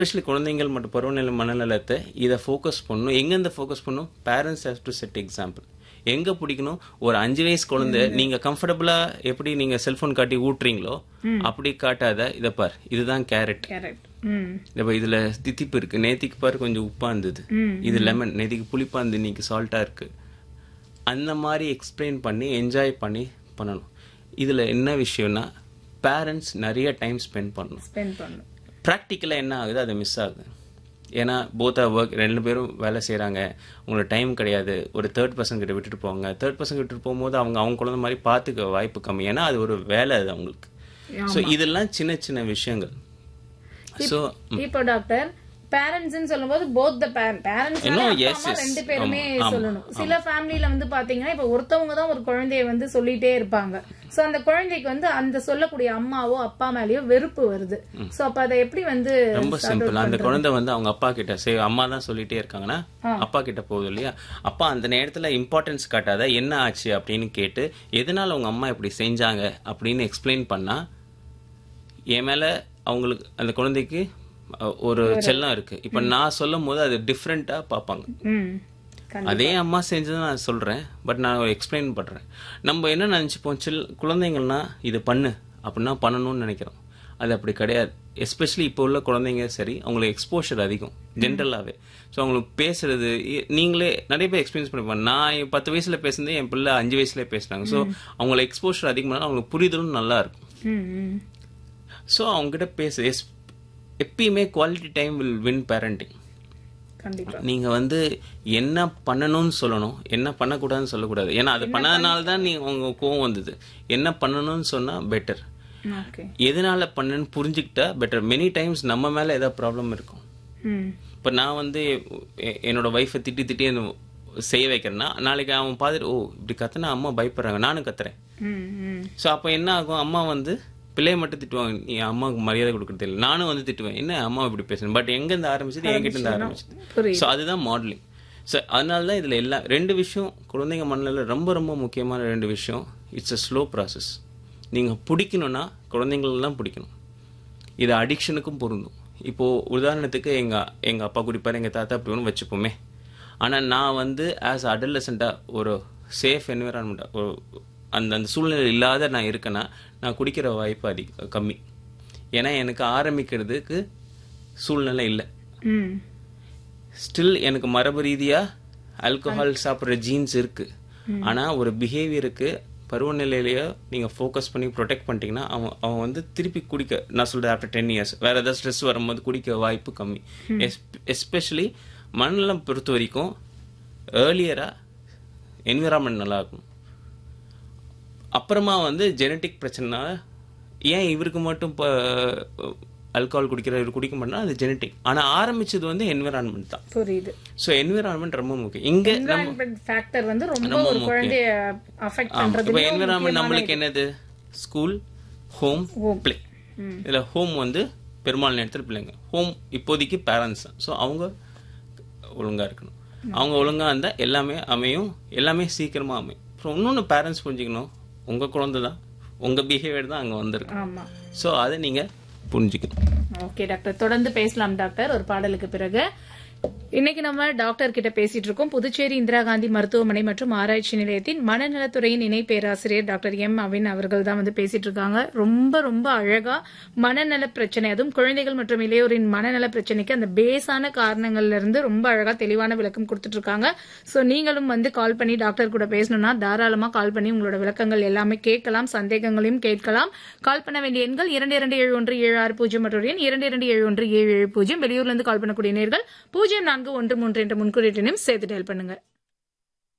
Especially குழந்தைங்கள் மற்றும் பருவநிலை மனநலத்தை இதை ஃபோக்கஸ் பண்ணணும் எங்கேருந்து ஃபோக்கஸ் பண்ணணும் parents have to set example எங்க பிடிக்கணும் ஒரு அஞ்சு வயசு குழந்தை நீங்க கம்ஃபர்டபுளா எப்படி நீங்க செல்போன் காட்டி ஊட்டுறீங்களோ அப்படி காட்டாத இதை பார் இதுதான் கேரட் கரெக்ட் ம் இப்போ இதுல தித்திப்பு இருக்கு நேத்திக்கு பாரு கொஞ்சம் உப்பா இருந்தது இது லெமன் நேத்திக்கு புளிப்பா இருந்து இன்னைக்கு சால்ட்டா இருக்கு அந்த மாதிரி எக்ஸ்பிளைன் பண்ணி என்ஜாய் பண்ணி பண்ணணும் இதுல என்ன விஷயம்னா பேரண்ட்ஸ் நிறைய டைம் ஸ்பெண்ட் பண்ணணும் ஸ்பெண்ட் பண்ணும் ப்ராக்டிக்கலாக என்ன ஆகுது அது மிஸ் ஆகுது ஏன்னா போத் ஆர் ஒர்க் ரெண்டு பேரும் வேலை செய்கிறாங்க உங்களுக்கு டைம் கிடையாது ஒரு தேர்ட் பர்சன் கிட்ட விட்டுட்டு போவாங்க தேர்ட் பர்சன் விட்டுட்டு போகும்போது அவங்க அவங்க குழந்தை மாதிரி பார்த்துக்க வாய்ப்பு கம்மி ஏன்னா அது ஒரு வேலை அது அவங்களுக்கு ஸோ இதெல்லாம் சின்ன சின்ன விஷயங்கள் ஸோ இப்போ டாக்டர் பேரண்ட்ஸ்னு சொல்லும்போது both the parents No, yes, yes. ரெண்டு பேருமே ஆமா, ஆமா, சொல்லணும் சில ஃபேமிலில வந்து பாத்தீங்கன்னா இப்ப ஒருத்தவங்க தான் ஒரு குழந்தைய வந்து சொல்லிட்டே இருப்பாங்க சோ அந்த குழந்தைக்கு வந்து அந்த சொல்லக்கூடிய அம்மாவோ அப்பா மேலயோ வெறுப்பு வருது சோ அப்ப அதை எப்படி வந்து ரொம்ப சிம்பிள் அந்த குழந்தை வந்து அவங்க அப்பா கிட்ட சரி அம்மா தான் சொல்லிட்டே இருக்காங்கன்னா அப்பா கிட்ட போகுது இல்லையா அப்பா அந்த நேரத்துல இம்பார்ட்டன்ஸ் காட்டாத என்ன ஆச்சு அப்படின்னு கேட்டு எதனால உங்க அம்மா இப்படி செஞ்சாங்க அப்படின்னு எக்ஸ்பிளைன் பண்ணா என் மேல அவங்களுக்கு அந்த குழந்தைக்கு அஹ், ஒரு செல்லம் இருக்கு இப்ப நான் சொல்லும் போது அது டிஃப்ரெண்டா பார்ப்பாங்க ம் கண்டி- அதே அம்மா செஞ்சதை நான் சொல்றேன் பட் நான் எக்ஸ்பிளைன் பண்றேன் நம்ம என்ன நினைச்சுப்போம் சில் குழந்தைங்கள்னா இது பண்ணு அப்படின்னா பண்ணணும்னு நினைக்கிறோம் அது அப்படி கிடையாது எஸ்பெஷலி இப்போ உள்ள குழந்தைங்க சரி அவங்களுக்கு எக்ஸ்போஷர் அதிகம் ஜென்ரலாகவே ஸோ அவங்களுக்கு பேசுறது இ- நீங்களே நிறைய பேர் எக்ஸ்பீரியன்ஸ் பண்ணிப்பாங்க நான் என் பத்து வயசுல பேசுனதே என் பிள்ளை அஞ்சு வயசுல பேசுறாங்க ஸோ அவங்களுக்கு எக்ஸ்போஷர் அதிகமாக அவங்களுக்கு புரிதலும் நல்லா இருக்கும் ம் ம் ஸோ அவங்ககிட்ட பேசு எஸ் எப்பயுமே quality time will win parenting கண்டிப்பா நீங்க வந்து என்ன பண்ணணும்னு சொல்லணும் என்ன பண்ணக்கூடாதுன்னு சொல்லக்கூடாது ஏன்னா அது பண்ணாதனால தான் நீ உங்க கோவம் வந்தது என்ன பண்ணணும்னு சொன்னா பெட்டர் ஓகே எதனால பண்ணணும்னு புரிஞ்சுக்கிட்டா பெட்டர் மெனி டைம்ஸ் நம்ம மேல ஏதாவது ப்ராப்ளம் இருக்கும் ம் இப்போ நான் வந்து எ- என்னோட ஒய்ஃபை திட்டி திட்டி என்ன செய்ய வைக்கிறேன்னா நாளைக்கு அவன் பார்த்துட்டு ஓ இப்படி கத்துனா அம்மா பயப்படுறாங்க நானும் கத்துறேன் ம் ம் ஸோ அப்போ என்ன ஆகும் அம்மா வந்து பிள்ளைய மட்டும் திட்டுவாங்க நீ அம்மாவுக்கு மரியாதை கொடுக்கறது இல்லை நானும் வந்து திட்டுவேன் என்ன அம்மா இப்படி பேசுறேன் பட் எங்க இருந்து ஆரம்பிச்சது என்கிட்ட இருந்து ஆரம்பிச்சது புரியுது ஸோ அதுதான் மாடலிங் ஸோ அதனால தான் இதில் எல்லா ரெண்டு விஷயம் குழந்தைங்க மண்ணில் ரொம்ப ரொம்ப முக்கியமான ரெண்டு விஷயம் இட்ஸ் a ஸ்லோ ப்ராசஸ் நீங்கள் பிடிக்கணும்னா குழந்தைங்களெல்லாம் பிடிக்கணும் இது அடிக்ஷனுக்கும் பொருந்தும் இப்போது உதாரணத்துக்கு எங்கள் எங்கள் அப்பா குடிப்பார் எங்கள் தாத்தா அப்படி வச்சுப்போமே ஆனால் நான் வந்து ஆஸ் அடலசண்ட்டாக ஒரு சேஃப் என்விரான்மெண்ட்டாக ஒரு அந்த அந்த சூழ்நிலை இல்லாத நான் இருக்கேன்னா நான் குடிக்கிற வாய்ப்பு அதிக கம்மி ஏன்னா எனக்கு ஆரம்பிக்கிறதுக்கு சூழ்நிலை இல்லை ம் ஸ்டில் எனக்கு மரபு ரீதியா ஆல்கஹால் சாப்பிட்ற ஜீன்ஸ் இருக்கு ஆனா ஒரு பிஹேவியருக்கு பருவநிலையிலேயே நீங்க ஃபோக்கஸ் பண்ணி ப்ரொடெக்ட் பண்ணிட்டீங்கன்னா அவன் அவன் வந்து திருப்பி குடிக்க நான் சொல்றது ஆஃப்டர் டென் இயர்ஸ் வேற ஏதாவது ஸ்ட்ரெஸ் வரும்போது குடிக்க வாய்ப்பு கம்மி எஸ்பெஷலி மண்ணெல்லாம் பொறுத்த வரைக்கும் ஏர்லியரா என்விரான்மெண்ட் நல்லா இருக்கும் அப்புறமா வந்து ஜெனட்டிக் பிரச்சனைனால ஏன் இவருக்கு மட்டும் இப்போ ஆல்கஹால் குடிக்கிற இவர் குடிக்க மாட்டேன்னா அது ஜெனட்டிக் ஆனா ஆரம்பிச்சது வந்து என்விரான்மெண்ட் தான் புரியுது ஸோ என்விரான்மெண்ட் ரொம்ப முக்கியம் இங்க நம்ம என்விரான்மெண்ட் ஃபேக்டர் வந்து ரொம்ப ஒரு குழந்தைய அஃபெக்ட் பண்றது இப்போ என்விரான்மெண்ட் நம்மளுக்கு என்னது ஸ்கூல் ஹோம் பிளே இதுல ஹோம் வந்து பெரும்பாலான நேரத்தில் பிள்ளைங்க ஹோம் இப்போதைக்கு பேரண்ட்ஸ் தான் ஸோ அவங்க ஒழுங்கா இருக்கணும் அவங்க ஒழுங்கா இருந்தா எல்லாமே அமையும் எல்லாமே சீக்கிரமா அமையும் அப்புறம் இன்னொன்று பேரண்ட்ஸ் புரிஞ்சுக்கணும் உங்க குழந்தை தான் உங்க பிஹேவியர் தான் அங்க வந்திருக்கு ஆமா ஸோ அதை நீங்க புரிஞ்சுக்கணும் ஓகே டாக்டர் தொடர்ந்து பேசலாம் டாக்டர் ஒரு பாடலுக்கு பிறகு இன்னைக்கு நம்ம டாக்டர் கிட்ட பேசிட்டு இருக்கோம் புதுச்சேரி இந்திரா காந்தி மருத்துவமனை மற்றும் ஆராய்ச்சி நிலையத்தின் மனநலத்துறையின் இணை பேராசிரியர் டாக்டர் எம் அவின் அவர்கள் தான் வந்து பேசிட்டு இருக்காங்க ரொம்ப ரொம்ப அழகா மனநல பிரச்சனை அதுவும் குழந்தைகள் மற்றும் இளையோரின் மனநல பிரச்சனைக்கு அந்த பேஸான காரணங்கள்ல இருந்து ரொம்ப அழகா தெளிவான விளக்கம் கொடுத்துட்டு இருக்காங்க சோ நீங்களும் வந்து கால் பண்ணி டாக்டர் கூட பேசணும்னா தாராளமா கால் பண்ணி உங்களோட விளக்கங்கள் எல்லாமே கேட்கலாம் சந்தேகங்களையும் கேட்கலாம் கால் பண்ண வேண்டிய எண்கள் இரண்டு இரண்டு ஏழு ஒன்று ஏழு ஆறு பூஜ்ஜியம் மற்றொரு எண் இரண்டு இரண்டு ஏழு ஒன்று ஏழு ஏழு பூஜ்ஜியம் வெளியூர்ல இருந்து கால் பண்ணக்கூடிய நேர்கள் பூஜ்ஜியம் நான்கு ஒன்று மூன்று என்ற முன்குறியீட்டையும் சேர்த்து டயல் பண்ணுங்க